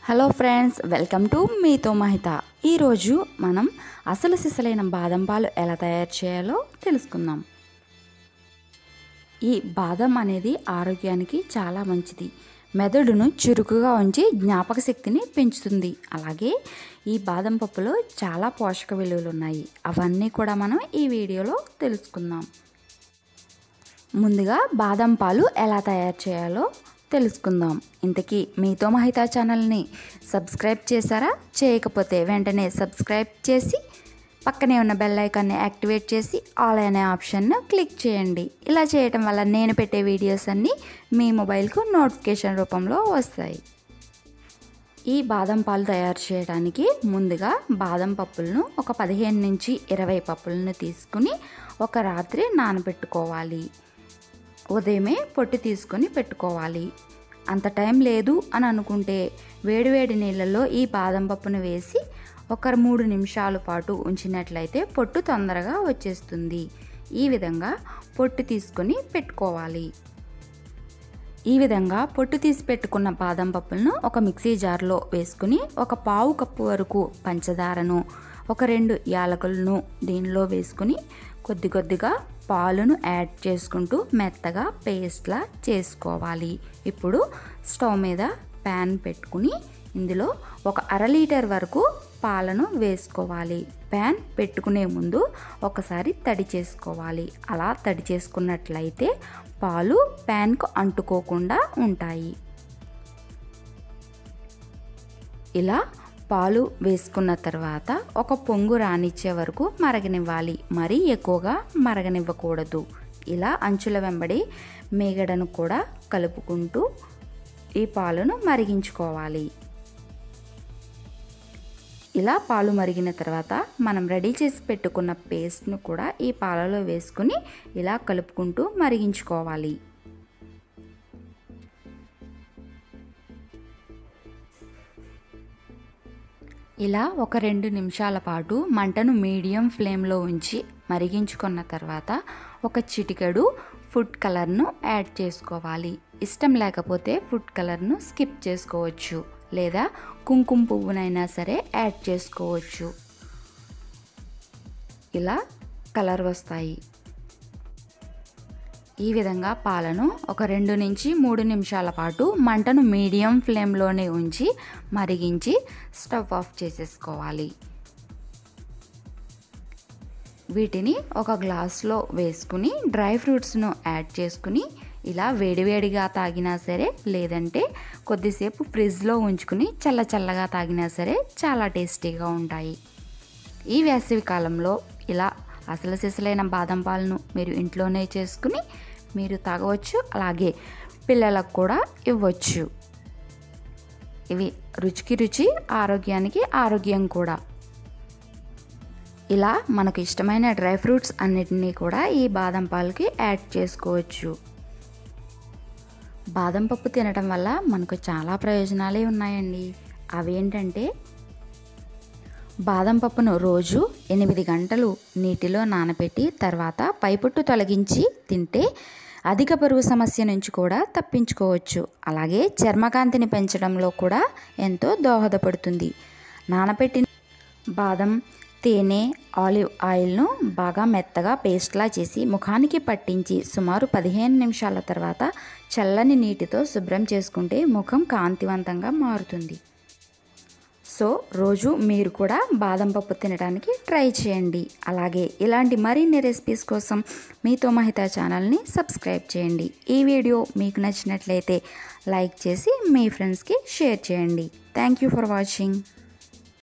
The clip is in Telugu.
హలో ఫ్రెండ్స్ వెల్కమ్ టు మీతో మహిత ఈరోజు మనం అసలు సిసలైన బాదం పాలు ఎలా తయారు చేయాలో తెలుసుకుందాం ఈ బాదం అనేది ఆరోగ్యానికి చాలా మంచిది మెదడును చురుకుగా ఉంచి జ్ఞాపక శక్తిని పెంచుతుంది అలాగే ఈ బాదం పప్పులో చాలా పోషక విలువలు ఉన్నాయి అవన్నీ కూడా మనం ఈ వీడియోలో తెలుసుకుందాం ముందుగా బాదం పాలు ఎలా తయారు చేయాలో తెలుసుకుందాం ఇంతకీ మీతో మహిత ఛానల్ని సబ్స్క్రైబ్ చేశారా చేయకపోతే వెంటనే సబ్స్క్రైబ్ చేసి పక్కనే ఉన్న బెల్ ఐకాన్ని యాక్టివేట్ చేసి ఆల్ అనే ఆప్షన్ను క్లిక్ చేయండి ఇలా చేయటం వల్ల నేను పెట్టే వీడియోస్ అన్నీ మీ మొబైల్కు నోటిఫికేషన్ రూపంలో వస్తాయి ఈ బాదం పాలు తయారు చేయడానికి ముందుగా బాదం పప్పులను ఒక పదిహేను నుంచి ఇరవై పప్పులను తీసుకుని ఒక రాత్రి నానబెట్టుకోవాలి ఉదయమే పొట్టు తీసుకొని పెట్టుకోవాలి అంత టైం లేదు అని అనుకుంటే వేడివేడి నీళ్ళల్లో ఈ బాదం పప్పును వేసి ఒక మూడు నిమిషాల పాటు ఉంచినట్లయితే పొట్టు తొందరగా వచ్చేస్తుంది ఈ విధంగా పొట్టు తీసుకొని పెట్టుకోవాలి ఈ విధంగా పొట్టు తీసి పెట్టుకున్న బాదం పప్పులను ఒక మిక్సీ జార్లో వేసుకుని ఒక పావు కప్పు వరకు పంచదారను ఒక రెండు యాలకులను దీనిలో వేసుకుని కొద్ది కొద్దిగా పాలును యాడ్ చేసుకుంటూ మెత్తగా పేస్ట్లా చేసుకోవాలి ఇప్పుడు స్టవ్ మీద ప్యాన్ పెట్టుకుని ఇందులో ఒక అర లీటర్ వరకు పాలను వేసుకోవాలి ప్యాన్ పెట్టుకునే ముందు ఒకసారి తడి చేసుకోవాలి అలా తడి చేసుకున్నట్లయితే పాలు ప్యాన్కు అంటుకోకుండా ఉంటాయి ఇలా పాలు వేసుకున్న తర్వాత ఒక పొంగు రానిచ్చే వరకు మరగనివ్వాలి మరీ ఎక్కువగా మరగనివ్వకూడదు ఇలా అంచుల వెంబడి మేగడను కూడా కలుపుకుంటూ ఈ పాలను మరిగించుకోవాలి ఇలా పాలు మరిగిన తర్వాత మనం రెడీ చేసి పెట్టుకున్న పేస్ట్ను కూడా ఈ పాలలో వేసుకుని ఇలా కలుపుకుంటూ మరిగించుకోవాలి ఇలా ఒక రెండు నిమిషాల పాటు మంటను మీడియం ఫ్లేమ్లో ఉంచి మరిగించుకున్న తర్వాత ఒక చిటికెడు ఫుడ్ కలర్ను యాడ్ చేసుకోవాలి ఇష్టం లేకపోతే ఫుడ్ కలర్ను స్కిప్ చేసుకోవచ్చు లేదా కుంకుమ పువ్వునైనా సరే యాడ్ చేసుకోవచ్చు ఇలా కలర్ వస్తాయి ఈ విధంగా పాలను ఒక రెండు నుంచి మూడు నిమిషాల పాటు మంటను మీడియం ఫ్లేమ్లోనే ఉంచి మరిగించి స్టవ్ ఆఫ్ చేసేసుకోవాలి వీటిని ఒక గ్లాస్లో వేసుకుని డ్రై ఫ్రూట్స్ను యాడ్ చేసుకుని ఇలా వేడివేడిగా తాగినా సరే లేదంటే కొద్దిసేపు ఫ్రిడ్జ్లో ఉంచుకుని చల్ల చల్లగా తాగినా సరే చాలా టేస్టీగా ఉంటాయి ఈ వేసవి కాలంలో ఇలా అసలు సిసలైన బాదం పాలను మీరు ఇంట్లోనే చేసుకుని మీరు తాగవచ్చు అలాగే పిల్లలకు కూడా ఇవ్వచ్చు ఇవి రుచికి రుచి ఆరోగ్యానికి ఆరోగ్యం కూడా ఇలా మనకు ఇష్టమైన డ్రై ఫ్రూట్స్ అన్నిటినీ కూడా ఈ బాదం పాలకి యాడ్ చేసుకోవచ్చు బాదం పప్పు తినటం వల్ల మనకు చాలా ప్రయోజనాలే ఉన్నాయండి అవేంటంటే బాదం పప్పును రోజు ఎనిమిది గంటలు నీటిలో నానబెట్టి తర్వాత పైపుట్టు తొలగించి తింటే అధిక బరువు సమస్య నుంచి కూడా తప్పించుకోవచ్చు అలాగే చర్మకాంతిని పెంచడంలో కూడా ఎంతో దోహదపడుతుంది నానబెట్టిన బాదం తేనె ఆలివ్ ఆయిల్ను బాగా మెత్తగా పేస్ట్లా చేసి ముఖానికి పట్టించి సుమారు పదిహేను నిమిషాల తర్వాత చల్లని నీటితో శుభ్రం చేసుకుంటే ముఖం కాంతివంతంగా మారుతుంది సో రోజు మీరు కూడా బాదం పప్పు తినడానికి ట్రై చేయండి అలాగే ఇలాంటి మరిన్ని రెసిపీస్ కోసం మీతో మహిత ఛానల్ని సబ్స్క్రైబ్ చేయండి ఈ వీడియో మీకు నచ్చినట్లయితే లైక్ చేసి మీ ఫ్రెండ్స్కి షేర్ చేయండి థ్యాంక్ యూ ఫర్ వాచింగ్